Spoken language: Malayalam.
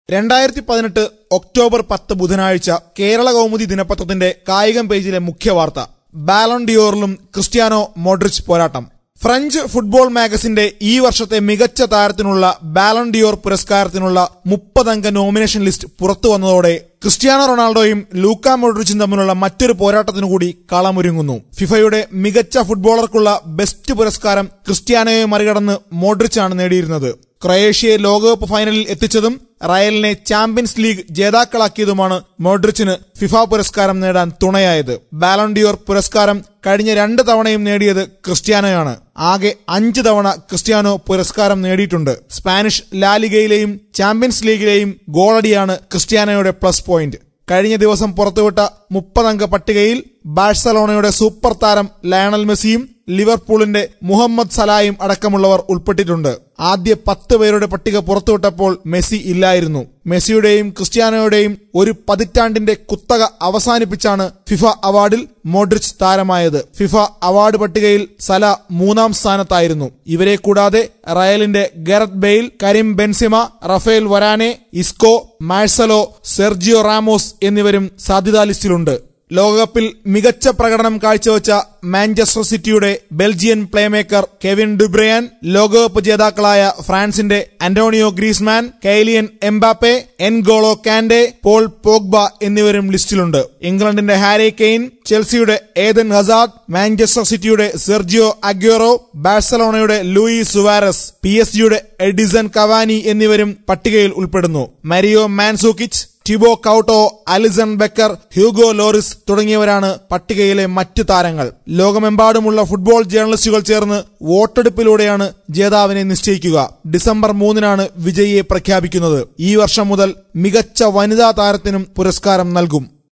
രണ്ടായിരത്തി പതിനെട്ട് ഒക്ടോബർ പത്ത് ബുധനാഴ്ച കേരള കൗമുദി ദിനപത്രത്തിന്റെ കായികം പേജിലെ മുഖ്യ വാർത്ത ബാലൺ ഡിയോറിലും ക്രിസ്ത്യാനോ മോഡ്രിച്ച് പോരാട്ടം ഫ്രഞ്ച് ഫുട്ബോൾ മാഗസിന്റെ ഈ വർഷത്തെ മികച്ച താരത്തിനുള്ള ബാലൺ ഡിയോർ പുരസ്കാരത്തിനുള്ള മുപ്പതംഗ നോമിനേഷൻ ലിസ്റ്റ് പുറത്തു വന്നതോടെ ക്രിസ്ത്യാനോ റൊണാൾഡോയും ലൂക്ക മോഡ്രിച്ചും തമ്മിലുള്ള മറ്റൊരു പോരാട്ടത്തിനു കൂടി കളമൊരുങ്ങുന്നു ഫിഫയുടെ മികച്ച ഫുട്ബോളർക്കുള്ള ബെസ്റ്റ് പുരസ്കാരം ക്രിസ്ത്യാനോയെ മറികടന്ന് മോഡ്രിച്ചാണ് നേടിയിരുന്നത് ക്രൊയേഷ്യയെ ലോകകപ്പ് ഫൈനലിൽ എത്തിച്ചതും റയലിനെ ചാമ്പ്യൻസ് ലീഗ് ജേതാക്കളാക്കിയതുമാണ് മോഡ്രിച്ചിന് ഫിഫ പുരസ്കാരം നേടാൻ തുണയായത് ബാലൺഡിയോർ പുരസ്കാരം കഴിഞ്ഞ രണ്ട് തവണയും നേടിയത് ക്രിസ്ത്യാനോയാണ് ആകെ അഞ്ച് തവണ ക്രിസ്ത്യാനോ പുരസ്കാരം നേടിയിട്ടുണ്ട് സ്പാനിഷ് ലാലിഗയിലെയും ചാമ്പ്യൻസ് ലീഗിലെയും ഗോളടിയാണ് ക്രിസ്ത്യാനോയുടെ പ്ലസ് പോയിന്റ് കഴിഞ്ഞ ദിവസം പുറത്തുവിട്ട മുപ്പതംഗ പട്ടികയിൽ ബാഴ്സലോണയുടെ സൂപ്പർ താരം ലയണൽ മെസ്സിയും ലിവർപൂളിന്റെ മുഹമ്മദ് സലായും അടക്കമുള്ളവർ ഉൾപ്പെട്ടിട്ടുണ്ട് ആദ്യ പത്ത് പേരുടെ പട്ടിക പുറത്തുവിട്ടപ്പോൾ മെസ്സി ഇല്ലായിരുന്നു മെസ്സിയുടെയും ക്രിസ്ത്യാനോയുടെയും ഒരു പതിറ്റാണ്ടിന്റെ കുത്തക അവസാനിപ്പിച്ചാണ് ഫിഫ അവാർഡിൽ മോഡ്രിച്ച് താരമായത് ഫിഫ അവാർഡ് പട്ടികയിൽ സല മൂന്നാം സ്ഥാനത്തായിരുന്നു ഇവരെ കൂടാതെ റയലിന്റെ Gareth Bale Karim Benzema Raphael Varane Isco Marcelo Sergio Ramos എന്നിവരും സാധ്യതാ ലിസ്റ്റിലുണ്ട് ലോകകപ്പിൽ മികച്ച പ്രകടനം കാഴ്ചവെച്ച മാഞ്ചസ്റ്റർ സിറ്റിയുടെ ബെൽജിയൻ പ്ലേമേക്കർ കെവിൻ ഡുബ്രയാൻ ലോകകപ്പ് ജേതാക്കളായ ഫ്രാൻസിന്റെ Antonio Griezmann Kylian Mbappe N'Golo Kante Paul Pogba എന്നിവരും ലിസ്റ്റിലുണ്ട് ഇംഗ്ലണ്ടിന്റെ ഹാരി കെയ്ൻ ചെൽസിയുടെ ഏതൻ ഹസാദ് മാഞ്ചസ്റ്റർ സിറ്റിയുടെ സെർജിയോ അഗ്യോറോ ബാഴ്സലോണയുടെ ലൂയി സുവാരസ് പി എസ് ജിയുടെ എഡിസൺ കവാനി എന്നിവരും പട്ടികയിൽ ഉൾപ്പെടുന്നു Mario Mandzukic Thibaut Courtois Alisson Becker Hugo Lloris തുടങ്ങിയവരാണ് പട്ടികയിലെ മറ്റു താരങ്ങൾ ലോകമെമ്പാടുമുള്ള ഫുട്ബോൾ ജേർണലിസ്റ്റുകൾ ചേർന്ന് വോട്ടെടുപ്പിലൂടെയാണ് ജേതാവിനെ നിശ്ചയിക്കുക ഡിസംബർ മൂന്നിനാണ് വിജയിയെ പ്രഖ്യാപിക്കുന്നത് ഈ വർഷം മുതൽ മികച്ച വനിതാ താരത്തിനും പുരസ്കാരം നൽകും